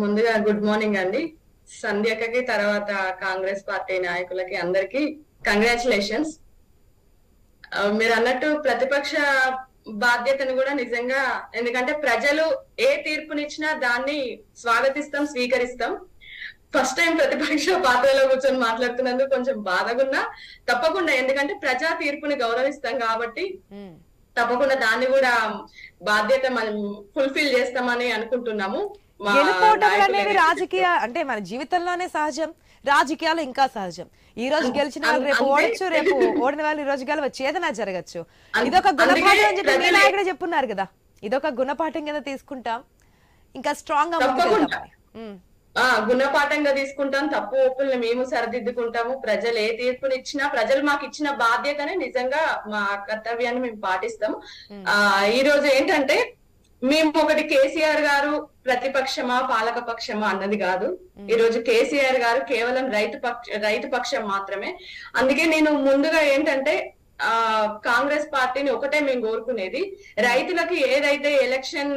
ముందుగా good morning అండి సంధ్యకకి తర్వాత కాంగ్రెస్ పార్టీ నాయకులకి అందరికి కంగ్రాచులేషన్స్ మీరు అన్నట్టు ప్రతిపక్ష బాధ్యతను కూడా నిజంగా ఎందుకంటే ప్రజలు ఏ తీర్పునిచ్చినా దాన్ని స్వాగతిస్తాం స్వీకరిస్తాం ఫస్ట్ టైం ప్రతిపక్ష పాత్రలో కూర్చొని మాట్లాడుతున్నందుకు కొంచెం బాధగున్నా తప్పకుండా ఎందుకంటే ప్రజా తీర్పుని గౌరవిస్తాం కాబట్టి ఉమ్. తప్పకుండా దాన్ని కూడా బాధ్యత మనం ఫుల్ఫిల్ చేస్తామని అనుకుంటున్నాము మా గెలుపోవటం నాయకులు అనేవి ఏదైతే- రాజకీయ అంటే మన జీవితంలోనే సహజం రాజకీయాలు ఇంకా సహజం ఈ రోజు గెలిచిన వాళ్ళు రేపు అంతే. ఓడచ్చు రేపు ఓడిన వాళ్ళు ఈ రోజు గెలవచ్చు ఏదైనా జరగచ్చు అం- ఇదొక గుణపాఠం అందుకే అని చెప్పి మీ ప్రజలే- నాయకుడే చెప్పున్నారు కదా ఇదొక గుణపాఠం కింద తీసుకుంటాం ఇంకా స్ట్రాంగ్ గా ముందుకు తప్పకుండా. వెళ్దామని. ఉమ్. ఆ గుణపాఠంగా తీసుకుంటాం తప్పు ఒప్పుల్ని మేము సరిదిద్దుకుంటాము ప్రజలు ఏ తీర్పునిచ్చినా ప్రజలు మాకు ఇచ్చిన బాధ్యతని నిజంగా మా కర్తవ్యాన్ని మేము పాటిస్తాం ఆ ఈ రోజు ఏంటంటే మేము ఒకటి కేసీఆర్ గారు ప్రతిపక్షమా పాలక పక్షమా అన్నది కాదు ఈ రోజు కేసీఆర్ గారు కేవలం రైతు పక్ష రైతు పక్షం మాత్రమే అందుకే నేను ముందుగా ఏంటంటే ఆ కాంగ్రెస్ పార్టీని ఒకటే మేము కోరుకునేది రైతులకు ఏదైతే ఎలక్షన్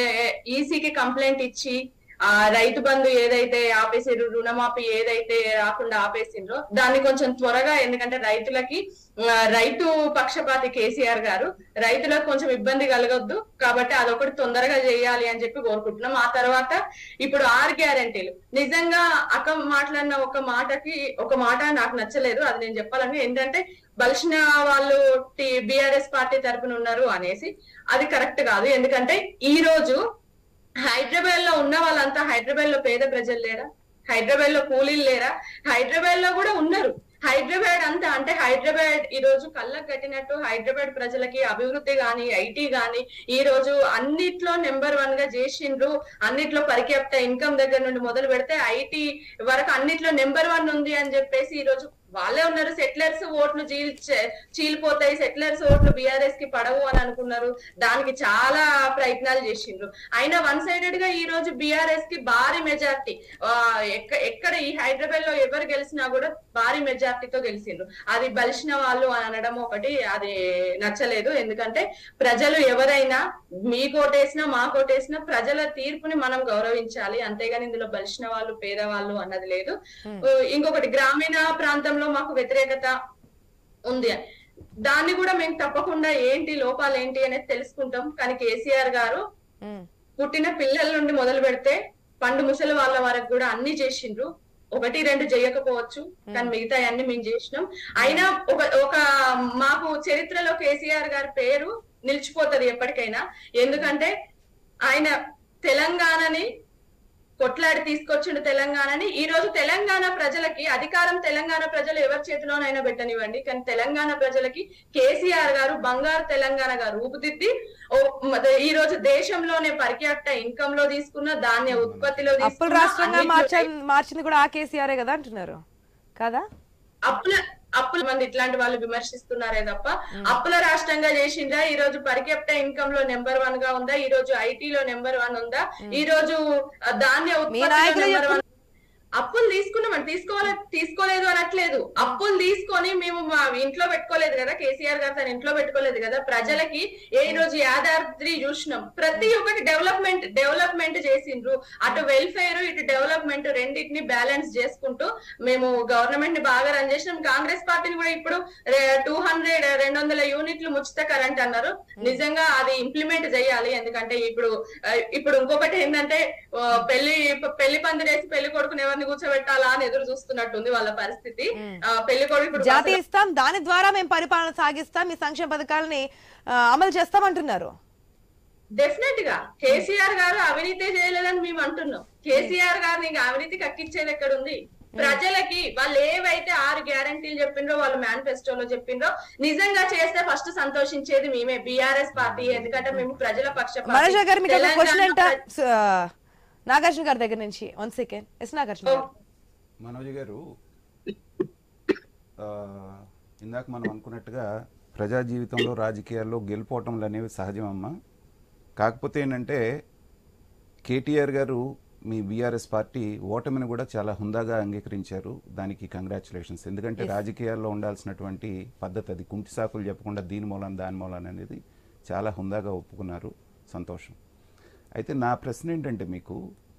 ఈసీకి కంప్లైంట్ ఇచ్చి ఆ రైతు బంధు ఏదైతే ఆపేసిర్రు రుణమాఫీ ఏదైతే రాకుండా ఆపేసిండ్రో దాన్ని కొంచెం త్వరగా ఎందుకంటే రైతులకి ఆ, రైతు పక్షపాతి కేసీఆర్ గారు రైతులకు కొంచెం ఇబ్బంది కలగొద్దు కాబట్టి అదొకటి తొందరగా చేయాలి అని చెప్పి కోరుకుంటున్నాం ఆ తర్వాత ఇప్పుడు ఆరు గ్యారంటీలు నిజంగా అక్క మాట్లాడిన ఒక మాటకి ఒక మాట నాకు నచ్చలేదు అది నేను చెప్పాలని ఏంటంటే బలిసిన వాళ్ళు బిఆర్ఎస్ పార్టీ తరపున ఉన్నారు అనేసి అది కరెక్ట్ కాదు ఎందుకంటే ఈ రోజు హైదరాబాద్ లో ఉన్న వాళ్ళంతా హైదరాబాద్ లో పేద ప్రజలు లేరా హైదరాబాద్ లో కూలీలు లేరా హైదరాబాద్ లో కూడా ఉన్నారు హైదరాబాద్ అంతా అంటే హైదరాబాద్ ఈ రోజు కళ్ళకు కట్టినట్టు హైదరాబాద్ ప్రజలకి అభివృద్ధి గాని ఐటీ గాని ఈ రోజు అన్నిట్లో నెంబర్ వన్ గా చేసిండ్రు అన్నిట్లో పరికెప్ట ఇన్కమ్ దగ్గర నుండి మొదలు పెడితే ఐటీ వరకు అన్నిట్లో నెంబర్ వన్ ఉంది అని చెప్పేసి ఈ రోజు వాళ్ళే ఉన్నారు సెటిలర్స్ ఓట్లు చీల్ చీలిపోతాయి సెటిలర్స్ ఓట్లు బిఆర్ఎస్ కి పడవు అని అనుకున్నారు దానికి చాలా ప్రయత్నాలు చేసిండ్రు అయినా వన్ సైడెడ్ గా ఈ రోజు బిఆర్ఎస్ కి భారీ మెజార్టీ ఎక్కడ ఈ హైదరాబాద్ లో ఎవరు గెలిచినా కూడా భారీ మెజార్టీతో గెలిచిండ్రు అది బలిసిన వాళ్ళు అని అనడం ఒకటి అది నచ్చలేదు ఎందుకంటే ప్రజలు ఎవరైనా మీ కోటేసినా మా కోటేసినా ప్రజల తీర్పుని మనం గౌరవించాలి అంతేగాని ఇందులో బలిసిన వాళ్ళు పేదవాళ్ళు అన్నది లేదు ఇంకొకటి గ్రామీణ ప్రాంతంలో మాకు వ్యతిరేకత ఉంది దాన్ని కూడా మేము తప్పకుండా ఏంటి లోపాలు ఏంటి అనేది తెలుసుకుంటాం కానీ కేసీఆర్ గారు ఉమ్. పుట్టిన పిల్లల నుండి మొదలు పెడితే పండు ముసలి వాళ్ళ వరకు కూడా అన్ని చేసిండ్రు ఒకటి రెండు చేయకపోవచ్చు కానీ మిగతా అన్ని మేము చేసినాం అయినా ఒక ఒక మాకు చరిత్రలో కేసీఆర్ గారి పేరు నిలిచిపోతది ఎప్పటికైనా ఎందుకంటే ఆయన తెలంగాణని కొట్లాడి తీసుకొచ్చిండు తెలంగాణని ఈ రోజు తెలంగాణ ప్రజలకి అధికారం తెలంగాణ ప్రజలు ఎవరి చేతిలోనైనా పెట్టనివ్వండి కానీ తెలంగాణ ప్రజలకి కేసీఆర్ గారు బంగారు తెలంగాణ గారు రూపుదిద్ది ఓ మ- ఈ రోజు దేశంలోనే పరిఖ్యాప్త ఇన్కమ్ లో తీసుకున్న ధాన్య ఉత్పత్తిలో అప్పుల తీసుకున్న రాష్ట్రంగా అన్నిట్లో మార్చ మార్చింది కూడా ఆ కేసీఆరే కదా అంటున్నారు కదా అప్పుల అప్పుల మంది ఇట్లాంటి వాళ్ళు విమర్శిస్తున్నారే తప్ప అప్పుల రాష్ట్రంగా చేసిండ్రా ఈ రోజు పరికెప్ట ఇన్కమ్ లో నెంబర్ వన్ గా ఉందా ఈ రోజు ఐటీ లో నెంబర్ వన్ ఉందా ఈ రోజు ఆ, ధాన్య మీ ఉత్పత్తిలో నాయకులే నెంబర్ చెప్పు- వన్ అప్పులు తీసుకున్నామని తీసుకోవాలి తీసుకోలేదు అనట్లేదు అప్పులు తీసుకొని మేము మా ఇంట్లో పెట్టుకోలేదు కదా కేసీఆర్ గారు తన ఇంట్లో పెట్టుకోలేదు కదా ప్రజలకి ఏ రోజు యాదాద్రి చూసినాం ప్రతి ఒక్కటి డెవలప్మెంట్ డెవలప్మెంట్ చేసిండ్రు అటు వెల్ఫేర్ ఇటు డెవలప్మెంట్ రెండింటిని బ్యాలెన్స్ చేసుకుంటూ మేము గవర్నమెంట్ ని బాగా రన్ చేసినాం కాంగ్రెస్ పార్టీని కూడా ఇప్పుడు టూ హండ్రెడ్ రెండు వందల యూనిట్లు ఉచిత కరెంట్ అన్నారు నిజంగా అది ఇంప్లిమెంట్ చేయాలి ఎందుకంటే ఇప్పుడు ఆ, ఇప్పుడు ఇంకొకటి ఏంటంటే ఆ, పెళ్లి పెళ్లి పందిరేసి పెళ్లి కొడుకుని ఎవరిని కూర్చోబెట్టాలా అని ఎదురు చూస్తున్నట్టుంది వాళ్ళ పరిస్థితి ఆ, పెళ్లి కొడుకు ఇప్పుడు జాతి ఇస్తాం దాని ద్వారా మేము పరిపాలన సాగిస్తాం మీ సంక్షేమ పథకాలని ఆ, అమలు చేస్తామంటున్నారు డెఫినెట్ గా కేసీఆర్ గారు అవినీతి చేయలేదని మేము అంటున్నాం కేసీఆర్ గారిని ఇంకా అవినీతి కక్కించేది ఎక్కడ ఉంది ప్రజలకి వాళ్ళు ఏవైతే ఆరు గ్యారంటీలు చెప్పిండ్రో వాళ్ళు మేనిఫెస్టోలో చెప్పిండ్రో నిజంగా చేస్తే ఫస్ట్ సంతోషించేది మేమే బీఆర్ఎస్ పార్టీ ఎందుకంటే మేము ప్రజల పక్ష మనోజ గారు మీకు ఒక క్వశ్చన్ అంట తెలంగాణ స- నాగార్జున గారి దగ్గర నుంచి వన్ సెకండ్ ఎస్ నాగార్జున గారు మనోజ్ గారు ఆ, ఇందాక మనం అనుకున్నట్టుగా ప్రజా జీవితంలో రాజకీయాల్లో గెలుపోవటంలు అనేవి సహజమమ్మా కాకపోతే ఏంటంటే కేటీఆర్ గారు మీ బీఆర్ఎస్ పార్టీ ఓటమిని కూడా చాలా హుందాగా అంగీకరించారు దానికి కంగ్రాచులేషన్స్ ఎందుకంటే రాజకీయాల్లో ఉండాల్సినటువంటి పద్ధతి అది కుంటి సాకులు చెప్పకుండా దీని మూలం దాని మూలం అనేది చాలా హుందాగా ఒప్పుకున్నారు సంతోషం అయితే నా ప్రశ్న ఏంటంటే మీకు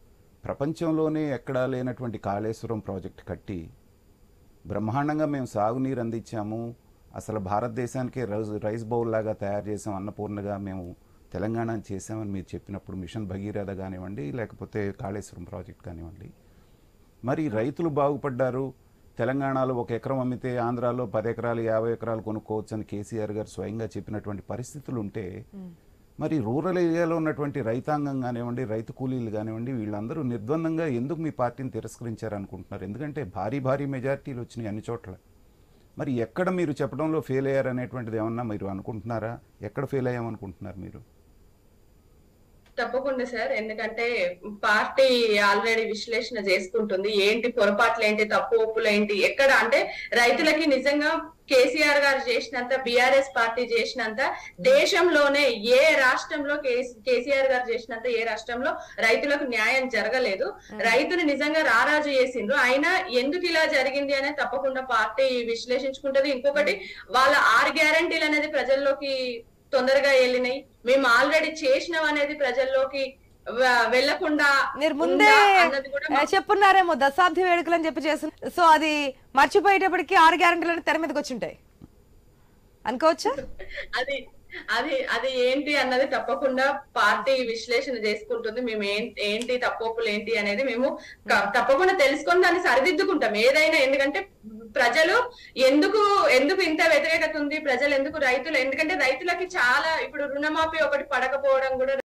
ప్రపంచంలోనే ఎక్కడా లేనటువంటి కాళేశ్వరం ప్రాజెక్ట్ కట్టి బ్రహ్మాండంగా మేము సాగునీరు అందించాము అసలు భారతదేశానికే రైస్ రైస్ బౌల్ లాగా తయారు చేసాం అన్నపూర్ణగా మేము తెలంగాణ చేసామని మీరు చెప్పినప్పుడు మిషన్ భగీరథ కానివ్వండి లేకపోతే కాళేశ్వరం ప్రాజెక్ట్ కానివ్వండి మరి రైతులు బాగుపడ్డారు తెలంగాణలో ఒక ఎకరం అమ్మితే ఆంధ్రాలో పది ఎకరాలు యాభై ఎకరాలు కొనుక్కోవచ్చు అని కేసీఆర్ గారు స్వయంగా చెప్పినటువంటి పరిస్థితులు ఉంటే మరి రూరల్ ఏరియాలో ఉన్నటువంటి రైతాంగం కానివ్వండి రైతు కూలీలు కానివ్వండి వీళ్ళందరూ నిర్ద్వందంగా ఎందుకు మీ పార్టీని తిరస్కరించారనుకుంటున్నారు ఎందుకంటే భారీ భారీ మెజారిటీలు వచ్చినాయి అన్ని చోట్ల మరి ఎక్కడ మీరు చెప్పడంలో ఫెయిల్ అయ్యారనేటువంటిది ఏమన్నా మీరు అనుకుంటున్నారా ఎక్కడ ఫెయిల్ అయ్యామనుకుంటున్నారు మీరు తప్పకుండా సార్ ఎందుకంటే పార్టీ ఆల్రెడీ విశ్లేషణ చేసుకుంటుంది ఏంటి పొరపాట్లు ఏంటి తప్పు ఒప్పులు ఏంటి ఎక్కడ అంటే రైతులకి నిజంగా కేసీఆర్ గారు చేసినంత బీఆర్ఎస్ పార్టీ చేసినంత దేశంలోనే ఏ రాష్ట్రంలో కేసీ- కేసీఆర్ గారు చేసినంత ఏ రాష్ట్రంలో రైతులకు న్యాయం జరగలేదు రైతుని నిజంగా రారాజు చేసిండ్రు అయినా ఎందుకు ఇలా జరిగింది అనేది తప్పకుండా పార్టీ విశ్లేషించుకుంటది ఇంకొకటి వాళ్ళ ఆరు గ్యారంటీలు అనేది ప్రజల్లోకి తొందరగా వెళ్ళినాయి మేము ఆల్రెడీ చేసినాం అనేది ప్రజల్లోకి వె- వెళ్లకుండా మీరు ముందే ఉందా అన్నది కూడా ఆ, చెప్పున్నారేమో దశాబ్ది వేడుకలు అని చెప్పి చేసిన సో అది మర్చిపోయేటప్పటికి ఆరు గ్యారంటీలు తెర మీదకి వచ్చి ఉంటాయి అనుకోవచ్చా అది అది అది ఏంటి అన్నది తప్పకుండా పార్టీ విశ్లేషణ చేసుకుంటుంది మేము ఏం- ఏంటి తప్పొప్పులు ఏంటి అనేది మేము క- తప్పకుండా తెలుసుకొని దాన్ని సరిదిద్దుకుంటాం ఏదైనా ఎందుకంటే ప్రజలు ఎందుకు ఎందుకు ఇంత వ్యతిరేకత ఉంది ప్రజలు ఎందుకు రైతులు ఎందుకంటే రైతులకి చాలా ఇప్పుడు రుణమాఫీ ఒకటి పడకపోవడం కూడా